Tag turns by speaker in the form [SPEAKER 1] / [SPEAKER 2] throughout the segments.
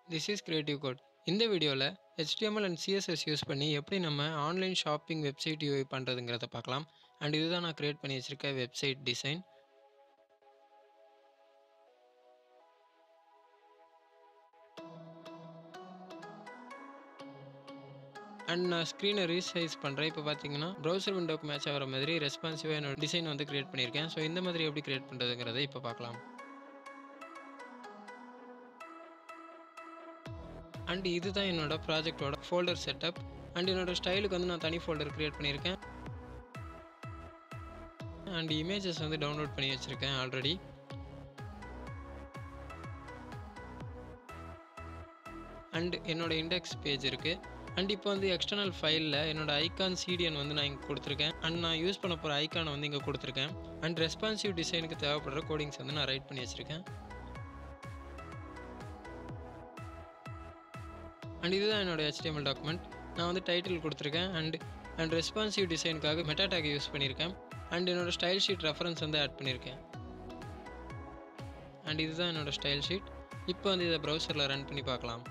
[SPEAKER 1] this is creative code இந்த வீடியோவில் HTML and CSS use பண்ணி எப்படி நம்ம ஆன்லைன் ஷாப்பிங் வெப்சைட் யூஐ பண்ணுறதுங்கிறத பார்க்கலாம் அண்ட் இதுதான் நான் க்ரியேட் பண்ணி வச்சுருக்க வெப்சைட் டிசைன் அண்ட் நான் ஸ்க்ரீனை ரீசைஸ் பண்ணுறேன் இப்போ பார்த்தீங்கன்னா ப்ரௌசர் விண்டோக்கு மேட்ச் ஆகிற மாதிரி ரெஸ்பான்சிவாக என்னோட டிசைன் வந்து க்ரியேட் பண்ணியிருக்கேன் ஸோ இந்த மாதிரி எப்படி க்ரியேட் பண்ணுறதுங்கிறத இப்போ பார்க்கலாம் அண்ட் இதுதான் என்னோட ப்ராஜெக்டோட ஃபோல்டர் செட்டப் அண்ட் என்னோட ஸ்டைலுக்கு வந்து நான் தனி ஃபோல்டர் க்ரியேட் பண்ணியிருக்கேன் அண்ட் இமேஜஸ் வந்து டவுன்லோட் பண்ணி வச்சுருக்கேன் ஆல்ரெடி அண்ட் என்னோட இண்டெக்ஸ் பேஜ் இருக்குது அண்ட் இப்போ வந்து எக்ஸ்டர்னல் ஃபைலில் என்னோட ஐகான் சிடிஎன் வந்து நான் இங்கே கொடுத்துருக்கேன் அண்ட் நான் யூஸ் பண்ண போகிற ஐக்கானை வந்து இங்கே கொடுத்துருக்கேன் அண்ட் ரெஸ்பான்சிவ் டிசைனுக்கு தேவைப்படுற கோடிங்ஸ் வந்து நான் ரைட் பண்ணி வச்சுருக்கேன் அண்ட் இதுதான் என்னோட HTML டாக்குமெண்ட் நான் வந்து டைட்டில் கொடுத்துருக்கேன் அண்ட் அண்ட் ரெஸ்பான்சிவ் டிசைனுக்காக மெட்டா டேக் யூஸ் பண்ணியிருக்கேன் அண்ட் என்னோட ஸ்டைல் ஷீட் ரெஃபரன்ஸ் வந்து ஆட் பண்ணியிருக்கேன் அண்ட் இதுதான் என்னோட ஸ்டைல் ஷீட் இப்போ வந்து இதை ப்ரௌசரில் ரன் பண்ணி பார்க்கலாம்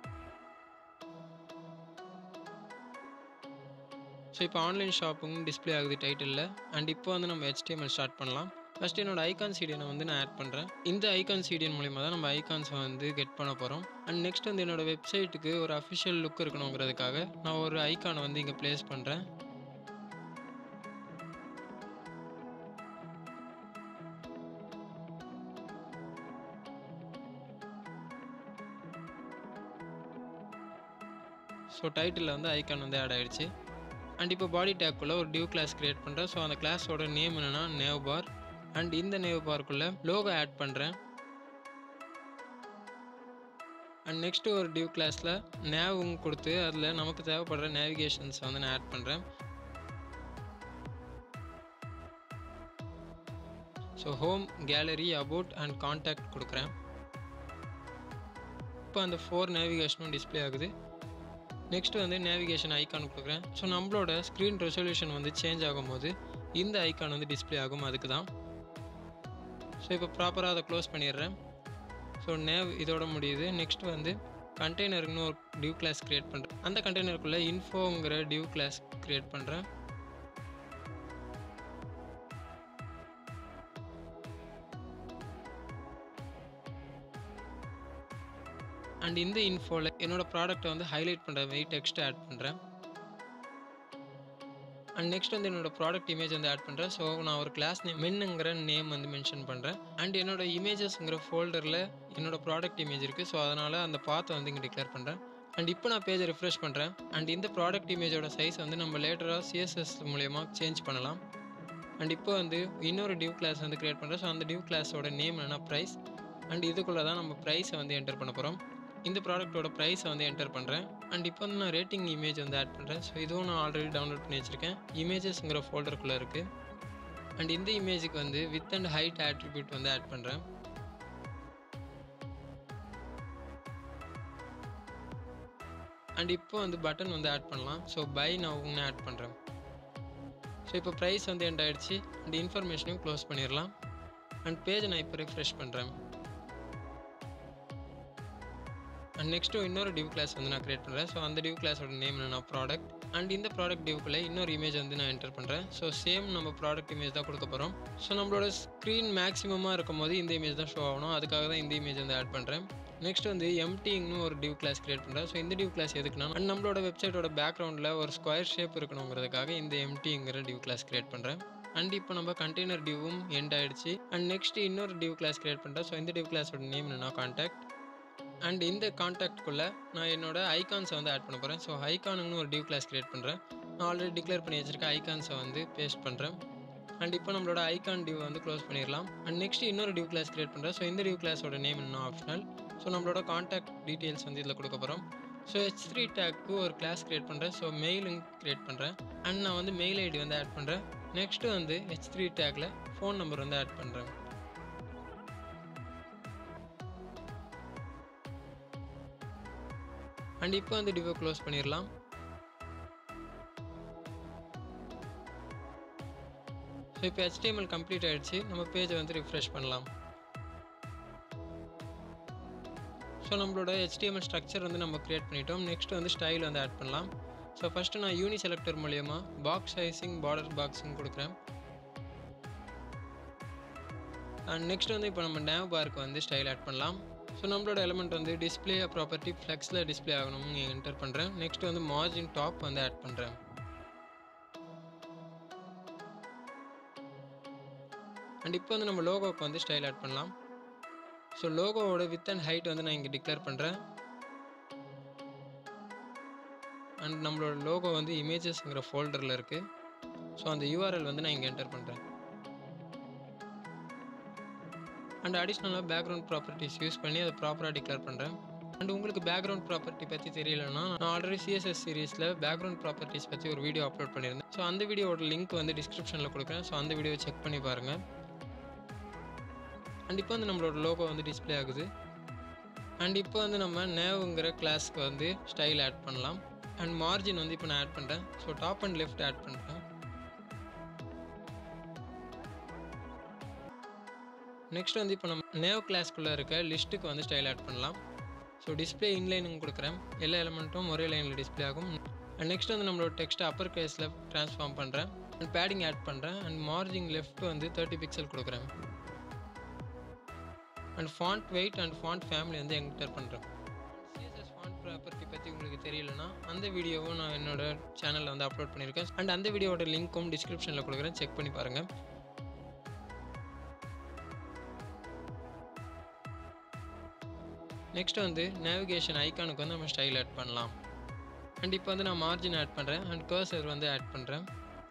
[SPEAKER 1] ஸோ இப்போ ஆன்லைன் ஷாப்பிங் டிஸ்ப்ளே ஆகுது டைட்டிலில் அண்ட் இப்போ வந்து நம்ம HTML ஸ்டார்ட் பண்ணலாம் ஃபஸ்ட் என்னோட ஐகான் சீடியனை வந்து நான் ஆட் பண்ணுறேன் இந்த ஐகான் சீடியன் மூலிமா தான் நம்ம ஐகான்ஸை வந்து கெட் பண்ண போகிறோம் அண்ட் நெக்ஸ்ட் வந்து என்னோட வெப்சைட்டுக்கு ஒரு அஃபிஷியல் லுக் இருக்கணுங்கிறதுக்காக நான் ஒரு ஐகானை வந்து இங்கே ப்ளேஸ் பண்ணுறேன் ஸோ டைட்டிலில் வந்து ஐகான் வந்து ஆட் ஆகிடுச்சு அண்ட் இப்போ பாடி டேக்குள்ளே ஒரு டியூ கிளாஸ் க்ரியேட் பண்ணுறேன் ஸோ அந்த கிளாஸோட நேம் என்னென்னா நேவ் பார் அண்ட் இந்த நேவ் பார்க்குள்ளே லோகோ ஆட் பண்ணுறேன் அண்ட் நெக்ஸ்ட்டு ஒரு டியூ கிளாஸில் நேவும் கொடுத்து அதில் நமக்கு தேவைப்படுற நேவிகேஷன்ஸ் வந்து நான் ஆட் பண்ணுறேன் so home gallery about and contact கொடுக்குறேன் இப்போ அந்த ஃபோர் நேவிகேஷனும் டிஸ்ப்ளே ஆகுது நெக்ஸ்ட் வந்து நேவிகேஷன் ஐக்கான் கொடுக்குறேன் ஸோ நம்மளோட ஸ்க்ரீன் ரெசல்யூஷன் வந்து சேஞ்ச் ஆகும்போது இந்த ஐக்கான் வந்து டிஸ்ப்ளே ஆகும் அதுக்கு தான் ஸோ இப்போ ப்ராப்பராக அதை க்ளோஸ் பண்ணிடுறேன் ஸோ நேவ் இதோட முடியுது நெக்ஸ்ட் வந்து கண்டெய்னருக்குன்னு ஒரு டியூ கிளாஸ் க்ரியேட் பண்ணுறேன் அந்த கண்டெய்னருக்குள்ளே இன்ஃபோங்கிற டியூ கிளாஸ் க்ரியேட் பண்ணுறேன் அண்ட் இந்த இன்ஃபோவில் என்னோடய ப்ராடக்ட்டை வந்து ஹைலைட் பண்ணுற மாதிரி டெக்ஸ்ட் ஆட் பண்ணுறேன் அண்ட் நெக்ஸ்ட் வந்து என்னோட ப்ராடக்ட் இமேஜ் வந்து ஆட் பண்ணுறேன் ஸோ நான் ஒரு கிளாஸ் நேம் மென்னுங்கிற நேம் வந்து மென்ஷன் பண்ணுறேன் அண்ட் என்னோட இமேஜஸ்ங்கிற ஃபோல்டரில் என்னோட ப்ராடக்ட் இமேஜ் இருக்குது ஸோ அதனால் அந்த பாத்தை வந்து இங்கே டிக்ளேர் பண்ணுறேன் அண்ட் இப்போ நான் பேஜை ரிஃப்ரெஷ் பண்ணுறேன் அண்ட் இந்த ப்ராடக்ட் இமேஜோட சைஸ் வந்து நம்ம லேட்டராக சிஎஸ்எஸ் மூலயமா சேஞ்ச் பண்ணலாம் அண்ட் இப்போ வந்து இன்னொரு டியூ கிளாஸ் வந்து க்ரியேட் பண்ணுறேன் ஸோ அந்த டியூ கிளாஸோட நேம் என்னென்னா ப்ரைஸ் அண்ட் இதுக்குள்ளே தான் நம்ம ப்ரைஸை வந்து என்டர் பண்ண போகிறோம் இந்த ப்ராடக்ட்டோட ப்ரைஸை வந்து என்டர் பண்ணுறேன் அண்ட் இப்போ வந்து நான் ரேட்டிங் இமேஜ் வந்து ஆட் பண்ணுறேன் ஸோ இதுவும் நான் ஆல்ரெடி டவுன்லோட் பண்ணி வச்சுருக்கேன் இமேஜஸ்ங்கிற ஃபோல்டருக்குள்ளே இருக்குது அண்ட் இந்த இமேஜுக்கு வந்து வித் அண்ட் ஹைட் ஆட்ரிபியூட் வந்து ஆட் பண்ணுறேன் அண்ட் இப்போ வந்து பட்டன் வந்து ஆட் பண்ணலாம் ஸோ பை நான் ஆட் பண்ணுறேன் ஸோ இப்போ ப்ரைஸ் வந்து எண்ட் ஆகிடுச்சு அண்ட் இன்ஃபர்மேஷனையும் க்ளோஸ் பண்ணிடலாம் அண்ட் பேஜை நான் இப்போ ரிஃப்ரெஷ் பண்ணுறேன் அண்ட் நெக்ஸ்ட்டு இன்னொரு டிவ் கிளாஸ் வந்து நான் க்ரியேட் பண்ணுறேன் ஸோ அந்த டிவ் கிளாஸோட நேம் நான் ப்ராடக்ட் அண்ட் இந்த ப்ராடக்ட் டிவ்க்குள்ளே இன்னொரு இமேஜ் வந்து நான் என்டர் பண்ணுறேன் ஸோ சேம் நம்ம ப்ராடக்ட் இமேஜ் தான் கொடுக்க போகிறோம் ஸோ நம்மளோட ஸ்க்ரீன் மேக்ஸிமமாக இருக்கும் போது இந்த இமேஜ் தான் ஷோ ஆகணும் அதுக்காக தான் இந்த இமேஜ் வந்து ஆட் பண்ணுறேன் நெக்ஸ்ட் வந்து எம்டிங்னு ஒரு டிவ் கிளாஸ் க்ரியேட் பண்ணுறேன் ஸோ இந்த டிவ் கிளாஸ் எதுக்குன்னா அண்ட் நம்மளோட வெப்சைட்டோட பேக்ரவுண்டில் ஒரு ஸ்கொயர் ஷேப் இருக்கணுங்கிறதுக்காக இந்த எம்டிங்கிற டிவ் கிளாஸ் க்ரியேட் பண்ணுறேன் அண்ட் இப்போ நம்ம கண்டெய்னர் டிவும் எண்ட் ஆகிடுச்சு அண்ட் நெக்ஸ்ட் இன்னொரு டிவ் கிளாஸ் க்ரியேட் பண்ணுறேன் ஸோ இந்த டிவ் கிளாஸோட நேம் என்னன்னா கான்டாக்ட் அண்ட் இந்த கான்டாக்ட்குள்ளே நான் என்னோட ஐகான்ஸை வந்து ஆட் பண்ண போகிறேன் ஸோ ஐகானுங்கன்னு ஒரு டிவ் கிளாஸ் க்ரியேட் பண்ணுறேன் நான் ஆல்ரெடி டிக்ளேர் பண்ணி வச்சுருக்க ஐகான்ஸை வந்து பேஸ்ட் பண்ணுறேன் அண்ட் இப்போ நம்மளோட ஐகான் டிவ் வந்து க்ளோஸ் பண்ணிடலாம் அண்ட் நெக்ஸ்ட் இன்னொரு டிவ் கிளாஸ் க்ரியேட் பண்ணுறேன் ஸோ இந்த டிவ் கிளாஸோட நேம் என்ன ஆப்ஷனல் ஸோ நம்மளோட கான்டாக்ட் டீட்டெயில்ஸ் வந்து இதில் கொடுக்க போகிறோம் ஸோ ஹெச் த்ரீ டேக்கு ஒரு கிளாஸ் க்ரியேட் பண்ணுறேன் ஸோ மெயிலும் க்ரியேட் பண்ணுறேன் அண்ட் நான் வந்து மெயில் ஐடி வந்து ஆட் பண்ணுறேன் நெக்ஸ்ட்டு வந்து ஹெச் த்ரீ டேக்கில் ஃபோன் நம்பர் வந்து ஆட் பண்ணுறேன் அண்ட் இப்போ வந்து டிவோ க்ளோஸ் பண்ணிடலாம் ஸோ இப்போ HTML கம்ப்ளீட் ஆகிடுச்சு நம்ம பேஜை வந்து ரிஃப்ரெஷ் பண்ணலாம் ஸோ ஸோ நம்மளோட HTML ஸ்ட்ரக்சர் வந்து நம்ம க்ரியேட் பண்ணிட்டோம் நெக்ஸ்ட் வந்து ஸ்டைல் வந்து ஆட் பண்ணலாம் ஸோ ஃபஸ்ட்டு நான் யூனி செலக்டர் மூலியமாக பாக்ஸ் சைஸிங் பார்டர் பாக்ஸிங் கொடுக்குறேன் அண்ட் நெக்ஸ்ட் வந்து இப்போ நம்ம நேவ் பாருக்கு வந்து ஸ்டைல் ஆட் பண்ணலாம் ஸோ நம்மளோட எலிமெண்ட் வந்து டிஸ்பிளே ப்ராப்பர்ட்டி ஃப்ளெக்ஸில் டிஸ்பிளே ஆகணும்னு என்டர் பண்ணுறேன் நெக்ஸ்ட் வந்து மார்ஜின் டாப் வந்து ஆட் பண்ணுறேன் அண்ட் இப்போ வந்து நம்ம லோகோவுக்கு வந்து ஸ்டைல் ஆட் பண்ணலாம் ஸோ லோகோவோட வித் அண்ட் ஹைட் வந்து நான் இங்கே டிக்ளேர் பண்ணுறேன் அண்ட் நம்மளோட லோகோ வந்து இமேஜஸ்ங்கிற ஃபோல்டரில் இருக்குது ஸோ அந்த யூஆர்எல் வந்து நான் இங்கே என்டர் பண்ணுறேன் அண்ட் அடிஷ்னலாக பேக்ரவுண்ட் ப்ராப்பர்ட்டிஸ் யூஸ் பண்ணி அதை ப்ராப்பராக டிக்ளேர் பண்ணுறேன் அண்ட் உங்களுக்கு பேக்ரவுண்ட் ப்ராப்பர்ட்டி பற்றி தெரியலன்னா நான் ஆல்ரெடி சிஎஸ்எஸ் சீரிஸில் பேக்ரவுண்ட் ப்ராப்பர்ட்டிஸ் பற்றி ஒரு வீடியோ அப்லோட் பண்ணியிருந்தேன் ஸோ அந்த வீடியோட லிங்க் வந்து டிஸ்கிரிப்ஷனில் கொடுக்குறேன் ஸோ அந்த வீடியோ செக் பண்ணி பாருங்கள் அண்ட் இப்போ வந்து நம்மளோட லோகோ வந்து டிஸ்பிளே ஆகுது அண்ட் இப்போ வந்து நம்ம நேவுங்கிற கிளாஸ்க்கு வந்து ஸ்டைல் ஆட் பண்ணலாம் அண்ட் மார்ஜின் வந்து இப்போ நான் ஆட் பண்ணுறேன் so top and left add பண்ணுறேன் நெக்ஸ்ட் வந்து இப்போ நம்ம நேவ் கிளாஸ்க்குள்ளே இருக்க லிஸ்ட்டுக்கு வந்து ஸ்டைல் ஆட் பண்ணலாம் ஸோ டிஸ்பிளே இன்லைனுங்க கொடுக்குறேன் எல்லா எலமெண்ட்டும் ஒரே லைனில் டிஸ்பிளே ஆகும் அண்ட் நெக்ஸ்ட் வந்து நம்மளோட டெக்ஸ்ட்டை அப்பர் கேஸில் ட்ரான்ஸ்ஃபார்ம் பண்ணுறேன் அண்ட் பேடிங் ஆட் பண்ணுறேன் அண்ட் மார்ஜிங் லெஃப்ட் வந்து தேர்ட்டி பிக்சல் கொடுக்குறேன் and font weight and font family வந்து என்டர் பண்ணுறேன் சிஎஸ்எஸ் ஃபாண்ட் ப்ராப்பர்ட்டி பற்றி உங்களுக்கு தெரியலனா அந்த வீடியோவும் நான் என்னோட சேனலில் வந்து அப்லோட் பண்ணியிருக்கேன் அண்ட் அந்த வீடியோட லிங்க்கும் டிஸ்கிரிப்ஷனில் கொடுக்குறேன் செக் பண்ணி பாருங்கள் நெக்ஸ்ட் வந்து நேவிகேஷன் ஐக்கானுக்கு வந்து நம்ம ஸ்டைல் ஆட் பண்ணலாம் அண்ட் இப்போ வந்து நான் மார்ஜின் ஆட் பண்ணுறேன் அண்ட் கர்சர் வந்து ஆட் பண்ணுறேன்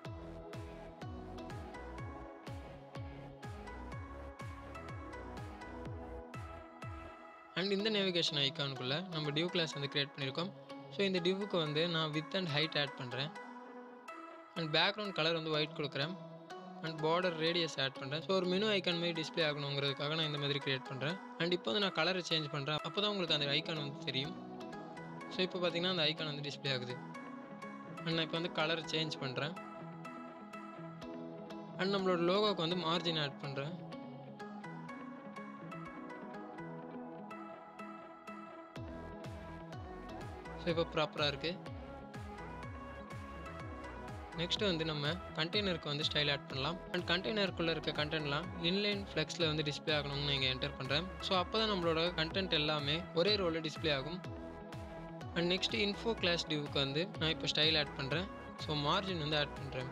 [SPEAKER 1] அண்ட் இந்த நேவிகேஷன் ஐக்கானுக்குள்ளே நம்ம டிவ் கிளாஸ் வந்து க்ரியேட் பண்ணியிருக்கோம் ஸோ இந்த டிவ்வுக்கு வந்து நான் வித் அண்ட் ஹைட் ஆட் பண்ணுறேன் அண்ட் பேக்ரவுண்ட் கலர் வந்து ஒயிட் கொடுக்குறேன் அண்ட் பார்டர் ரேடியஸ் ஆட் பண்ணுறேன் ஸோ ஒரு மெனு ஐக்கான் மாதிரி டிஸ்பிளே ஆகணுங்கிறதுக்காக நான் இந்த மாதிரி க்ரியேட் பண்ணுறேன் அண்ட் இப்போ வந்து நான் கலரை சேஞ்ச் பண்ணுறேன் அப்போ தான் உங்களுக்கு அந்த ஐக்கான் வந்து தெரியும் ஸோ இப்போ பார்த்தீங்கன்னா அந்த ஐக்கான் வந்து டிஸ்பிளே ஆகுது அண்ட் நான் இப்போ வந்து கலர் சேஞ்ச் பண்ணுறேன் அண்ட் நம்மளோட லோகோக்கு வந்து மார்ஜின் ஆட் பண்ணுறேன் ஸோ இப்போ ப்ராப்பராக இருக்குது நெக்ஸ்ட் வந்து நம்ம கண்டெய்னருக்கு வந்து ஸ்டைல் ஆட் பண்ணலாம் அண்ட் கண்டெய்னருக்குள்ளே இருக்க கண்டென்ட்லாம் இன்லைன் ஃப்ளெக்ஸில் வந்து டிஸ்பிளே ஆகணும்னு நான் இங்கே என்டர் பண்ணுறேன் ஸோ அப்போ தான் நம்மளோட கண்டென்ட் எல்லாமே ஒரே ரோலில் டிஸ்பிளே ஆகும் அண்ட் நெக்ஸ்ட் இன்ஃபோ கிளாஸ் டியூக்கு வந்து நான் இப்போ ஸ்டைல் ஆட் பண்ணுறேன் ஸோ மார்ஜின் வந்து ஆட் பண்ணுறேன்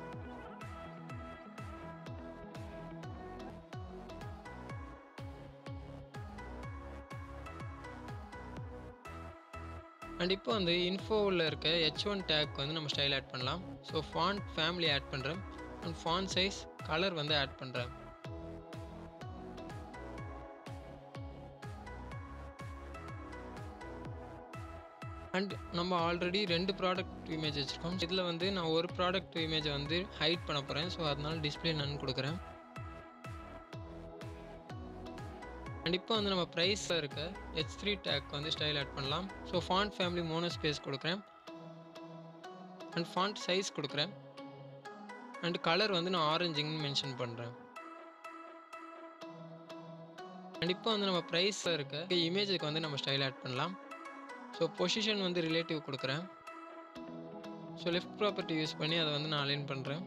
[SPEAKER 1] அண்ட் இப்போ வந்து இன்ஃபோவில் இருக்க ஹெச் ஒன் டேக் வந்து நம்ம ஸ்டைல் ஆட் பண்ணலாம் ஸோ ஃபாண்ட் ஃபேமிலி ஆட் பண்ணுறேன் அண்ட் ஃபாண்ட் சைஸ் கலர் வந்து ஆட் பண்ணுறேன் அண்ட் நம்ம ஆல்ரெடி ரெண்டு ப்ராடக்ட் இமேஜ் வச்சுருக்கோம் இதில் வந்து நான் ஒரு ப்ராடக்ட் இமேஜை வந்து ஹைட் பண்ண போகிறேன் ஸோ அதனால டிஸ்பிளே நான் கொடுக்குறேன் அண்ட் இப்போ வந்து நம்ம ப்ரைஸில் இருக்க ஹெச் த்ரீ டேக் வந்து ஸ்டைல் ஆட் பண்ணலாம் so font family monospace கொடுக்குறேன் அண்ட் ஃபாண்ட் சைஸ் கொடுக்குறேன் அண்ட் கலர் வந்து நான் ஆரஞ்சுங்கன்னு மென்ஷன் பண்ணுறேன் அண்ட் இப்போ வந்து நம்ம ப்ரைஸில் இருக்க இமேஜுக்கு வந்து நம்ம ஸ்டைல் ஆட் பண்ணலாம் ஸோ பொசிஷன் வந்து ரிலேட்டிவ் கொடுக்குறேன் ஸோ லெஃப்ட் ப்ராப்பர்ட்டி யூஸ் பண்ணி அதை வந்து நான் அலைன் பண்ணுறேன்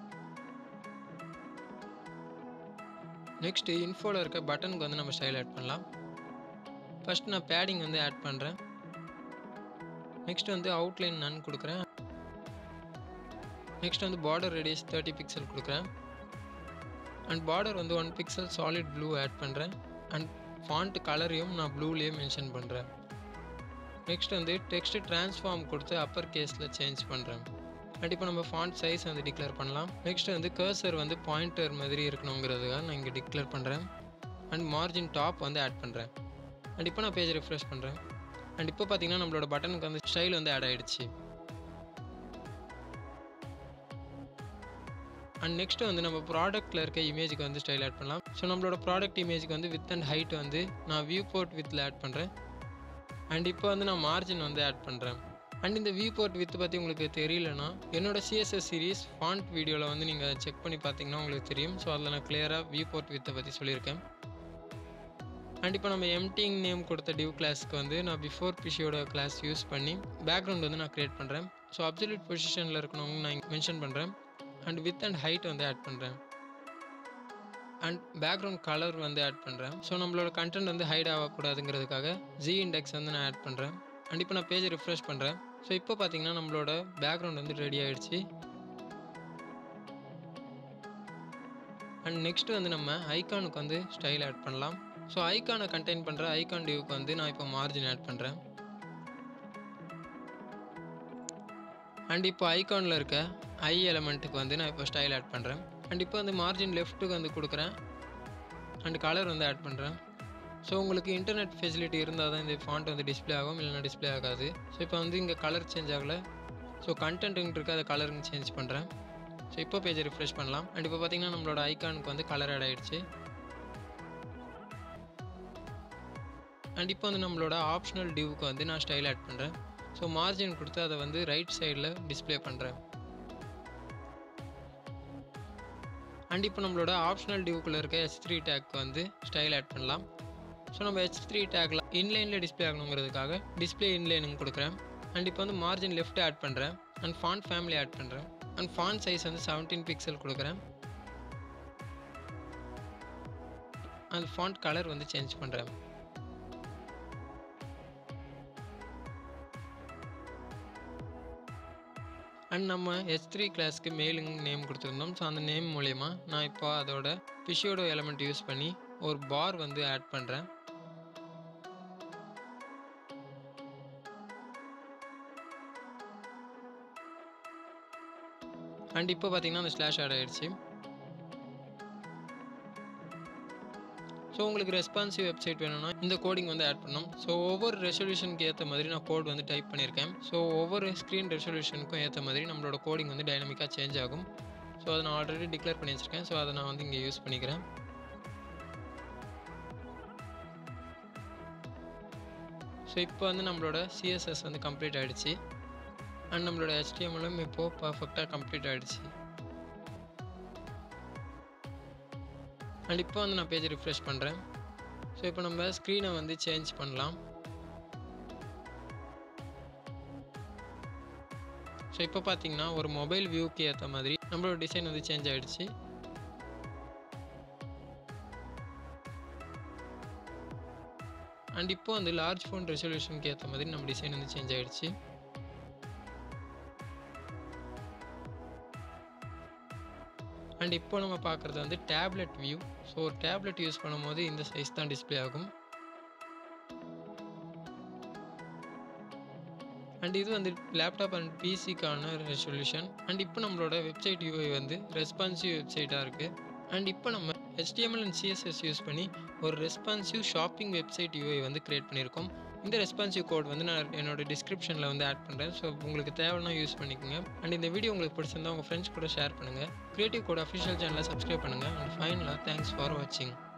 [SPEAKER 1] நெக்ஸ்ட்டு இன்ஃபோவில் இருக்க பட்டனுக்கு வந்து நம்ம ஸ்டைல் ஆட் பண்ணலாம் ஃபஸ்ட் நான் பேடிங் வந்து ஆட் பண்ணுறேன் நெக்ஸ்ட் வந்து அவுட்லைன் நன் கொடுக்குறேன் நெக்ஸ்ட் வந்து பார்டர் ரேடியஸ் தேர்ட்டி பிக்சல் கொடுக்குறேன் அண்ட் பார்டர் வந்து one pixel solid blue add பண்ணுறேன் அண்ட் ஃபாண்ட் கலரையும் நான் ப்ளூலேயே மென்ஷன் பண்ணுறேன் நெக்ஸ்ட் வந்து டெக்ஸ்ட் ட்ரான்ஸ்ஃபார்ம் கொடுத்து அப்பர் கேஸில் சேஞ்ச் பண்ணுறேன் அண்ட் இப்போ நம்ம ஃபாண்ட் சைஸ் வந்து டிக்ளேர் பண்ணலாம் நெக்ஸ்ட் வந்து கர்சர் வந்து பாயிண்டர் மாதிரி இருக்கணுங்கிறதுக்காக நான் இங்கே டிக்ளேர் பண்ணுறேன் அண்ட் மார்ஜின் டாப் வந்து ஆட் பண்ணுறேன் அண்ட் இப்போ நான் பேஜ் ரெஃப்ரெஷ் பண்ணுறேன் அண்ட் இப்போ பார்த்தீங்கன்னா நம்மளோட பட்டனுக்கு வந்து ஸ்டைல் வந்து ஆட் ஆகிடுச்சு அண்ட் நெக்ஸ்ட் வந்து நம்ம ப்ராடக்ட்டில் இருக்க இமேஜுக்கு வந்து ஸ்டைல் ஆட் பண்ணலாம் ஸோ நம்மளோட ப்ராடக்ட் இமேஜுக்கு வந்து வித் அண்ட் ஹைட் வந்து நான் வியூ போர்ட் வித்தில் ஆட் பண்ணுறேன் அண்ட் இப்போ வந்து நான் மார்ஜின் வந்து ஆட் பண்ணுறேன் அண்ட் இந்த வியூ போர்ட் வித் பற்றி உங்களுக்கு தெரியலனா என்னோட சிஎஸ்எஸ் சீரிஸ் ஃபாண்ட் வீடியோவில் வந்து நீங்கள் செக் பண்ணி பார்த்தீங்கன்னா உங்களுக்கு தெரியும் ஸோ அதில் நான் கிளியராக வியூ போர்ட் வித்தை பற்றி சொல்லியிருக்கேன் அண்ட் இப்போ நம்ம எம்டிங் நேம் கொடுத்த டிவ் கிளாஸ்க்கு வந்து நான் பிஃபோர் பிஷியோட கிளாஸ் யூஸ் பண்ணி பேக்ரவுண்ட் வந்து நான் க்ரியேட் பண்ணுறேன் ஸோ அப்சல்யூட் பொசிஷனில் இருக்கணும்னு நான் மென்ஷன் பண்ணுறேன் அண்ட் வித் அண்ட் ஹைட் வந்து ஆட் பண்ணுறேன் அண்ட் பேக்ரவுண்ட் கலர் வந்து ஆட் பண்ணுறேன் ஸோ நம்மளோட கண்டென்ட் வந்து ஹைட் ஆகக்கூடாதுங்கிறதுக்காக ஜி இண்டெக்ஸ் வந்து நான் ஆட் பண்ணுறேன் அண்ட் இப்போ நான் பேஜை ரிஃப்ரெஷ் பண்ணுறேன் ஸோ இப்போ பார்த்தீங்கன்னா நம்மளோட பேக்ரவுண்ட் வந்து ரெடி ஆகிடுச்சு அண்ட் நெக்ஸ்ட் வந்து நம்ம ஐகானுக்கு வந்து ஸ்டைல் ஆட் பண்ணலாம் ஸோ ஐகானை கண்டெயின் பண்ணுற ஐகான் டியூக்கு வந்து நான் இப்போ மார்ஜின் ஆட் பண்ணுறேன் அண்ட் இப்போ ஐகானில் இருக்க ஐ எலமெண்ட்டுக்கு வந்து நான் இப்போ ஸ்டைல் ஆட் பண்ணுறேன் அண்ட் இப்போ வந்து மார்ஜின் லெஃப்ட்டுக்கு வந்து கொடுக்குறேன் அண்ட் கலர் வந்து ஆட் பண்ணுறேன் ஸோ உங்களுக்கு இன்டர்நெட் ஃபெசிலிட்டி இருந்தால் தான் இந்த ஃபாண்ட் வந்து டிஸ்ப்ளே ஆகும் இல்லைனா டிஸ்ப்ளே ஆகாது ஸோ இப்போ வந்து இங்கே கலர் சேஞ்ச் ஆகலை ஸோ கண்டென்ட்டுங்க இருக்க அதை கலருங்க சேஞ்ச் பண்ணுறேன் ஸோ இப்போ பேஜை ரிஃப்ரெஷ் பண்ணலாம் அண்ட் இப்போ பார்த்தீங்கன்னா நம்மளோட ஐகானுக்கு வந்து கலர் ஆட் ஆகிடுச்சு அண்ட் இப்போ வந்து நம்மளோட ஆப்ஷனல் டியூவுக்கு வந்து நான் ஸ்டைல் ஆட் பண்ணுறேன் ஸோ மார்ஜின் கொடுத்து அதை வந்து ரைட் சைடில் டிஸ்ப்ளே பண்ணுறேன் அண்ட் இப்போ நம்மளோட ஆப்ஷனல் டியூக்குள்ளே இருக்க ஹெச் த்ரீ டேக்கு வந்து ஸ்டைல் ஆட் பண்ணலாம் ஸோ நம்ம ஹெச் த்ரீ டேக்கில் இன்லைனில் டிஸ்ப்ளே ஆகணுங்கிறதுக்காக டிஸ்ப்ளே இன்லைனுங்க கொடுக்குறேன் அண்ட் இப்போ வந்து மார்ஜின் லெஃப்ட் ஆட் பண்ணுறேன் அண்ட் ஃபாண்ட் ஃபேமிலி ஆட் பண்ணுறேன் அண்ட் ஃபாண்ட் சைஸ் வந்து செவன்டீன் பிக்சல் கொடுக்குறேன் அந்த ஃபாண்ட் கலர் வந்து சேஞ்ச் பண்ணுறேன் அண்ட் நம்ம ஹெச் த்ரீ கிளாஸ்க்கு மெயிலுங்க நேம் கொடுத்துருந்தோம் ஸோ அந்த நேம் மூலயமா நான் இப்போ அதோட ஃபிஷியோட எலமெண்ட் யூஸ் பண்ணி ஒரு பார் வந்து ஆட் பண்ணுறேன் அண்ட் இப்போ பார்த்தீங்கன்னா அந்த ஸ்லாஷ் ஆட் ஆகிடுச்சு ஸோ உங்களுக்கு ரெஸ்பான்சிவ் வெப்சைட் வேணும்னா இந்த கோடிங் வந்து ஆட் பண்ணணும் ஸோ ஒவ்வொரு ரெசல்யூஷனுக்கு ஏற்ற மாதிரி நான் கோட் வந்து டைப் பண்ணியிருக்கேன் ஸோ ஒவ்வொரு ஸ்க்ரீன் ரெசல்யூஷனுக்கும் ஏற்ற மாதிரி நம்மளோட கோடிங் வந்து டைனமிக்காக சேஞ்ச் ஆகும் ஸோ அதை நான் ஆல்ரெடி டிக்ளேர் பண்ணி வச்சுருக்கேன் ஸோ அதை நான் வந்து இங்கே யூஸ் பண்ணிக்கிறேன் ஸோ இப்போ வந்து நம்மளோட சிஎஸ்எஸ் வந்து கம்ப்ளீட் ஆகிடுச்சு அண்ட் நம்மளோட ஹெச்டிஎம்எலும் இப்போது பர்ஃபெக்டாக கம்ப்ளீட் ஆகிடுச்சு அண்ட் இப்போ வந்து நான் பேஜ் ரிஃப்ரெஷ் பண்ணுறேன் ஸோ இப்போ நம்ம ஸ்க்ரீனை வந்து சேஞ்ச் பண்ணலாம் ஸோ இப்போ பார்த்தீங்கன்னா ஒரு மொபைல் வியூக்கு ஏற்ற மாதிரி நம்மளோட டிசைன் வந்து சேஞ்ச் ஆகிடுச்சு அண்ட் இப்போ வந்து லார்ஜ் ஃபோன் ரெசல்யூஷனுக்கு ஏற்ற மாதிரி நம்ம டிசைன் வந்து சேஞ்ச் ஆகிடுச்சு அண்ட் இப்போ நம்ம பார்க்குறது வந்து டேப்லெட் வியூ ஸோ ஒரு டேப்லெட் யூஸ் பண்ணும்போது இந்த சைஸ் தான் டிஸ்பிளே ஆகும் அண்ட் இது வந்து லேப்டாப் அண்ட் பிசிக்கான ரெசல்யூஷன் அண்ட் இப்போ நம்மளோட வெப்சைட் யூஐ வந்து ரெஸ்பான்சிவ் வெப்சைட்டாக இருக்குது அண்ட் இப்போ நம்ம HTML அண்ட் சிஎஸ்எஸ் யூஸ் பண்ணி ஒரு ரெஸ்பான்சிவ் ஷாப்பிங் வெப்சைட் யூஐ வந்து க்ரியேட் பண்ணியிருக்கோம் இந்த ரெஸ்பான்சிவ் கோட் வந்து நான் என்னோட டிஸ்கிரிப்ஷனில் வந்து ஆட் பண்ணுறேன் ஸோ உங்களுக்கு தேவைன்னா யூஸ் பண்ணிக்கோங்க அண்ட் இந்த வீடியோ உங்களுக்கு பிடிச்சிருந்தா உங்கள் ஃப்ரெண்ட்ஸ் கூட ஷேர் பண்ணுங்கள் க்ரியேட்டிவ் கோட் அஃபிஷியல் சேனலை சப்ஸ்கிரைப் பண்ணுங்கள் அண்ட் ஃபைனலாக தேங்க்ஸ் ஃபார் வாட்சிங்